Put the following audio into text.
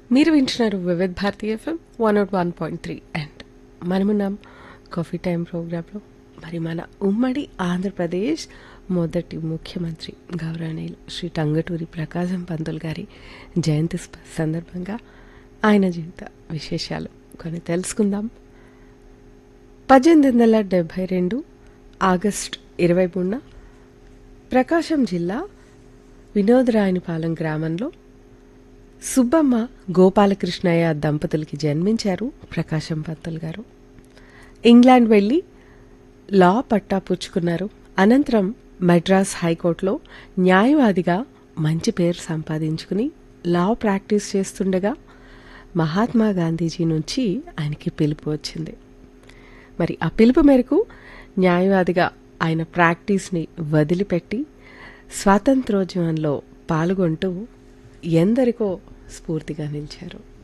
మీరు వింటున్నారు Vividh Bharati FM one not one point three and మనమున్నాం కాఫీ టైం ప్రోగ్రాంలో మరి మన ఉమ్మడి ఆంధ్రప్రదేశ్ మొదటి ముఖ్యమంత్రి గౌరవనీయులు శ్రీ టంగటూరి ప్రకాశం పంతులు గారి జయంతి స్ప- సందర్భంగా ఆయన జీవిత విశేషాలు కొన్ని తెలుసుకుందాం పద్దెనిమిది వందల డెబ్భై రెండు ఆగస్ట్ ఇరవై మూడున ప్రకాశం జిల్లా వినోదరాయనిపాలెం గ్రామంలో సుబ్బమ్మ గోపాలకృష్ణయ్య దంపతులకి జన్మించారు ప్రకాశం పంతులు గారు ఇంగ్లాండ్ వెళ్ళి లా పట్టా పుచ్చుకున్నారు అనంతరం మద్రాస్ హైకోర్టులో న్యాయవాదిగా మంచి పేరు సంపాదించుకుని లా ప్రాక్టీస్ చేస్తుండగా మహాత్మా గాంధీజీ నుంచి ఆయనకి పిలుపు వచ్చింది మరి ఆ పిలుపు మేరకు న్యాయవాదిగా ఆయన ప్రాక్టీస్ని వదిలిపెట్టి స్వాతంత్రోద్యమంలో పాల్గొంటూ ఎందరికో స్ఫూర్తిగా నిలిచారు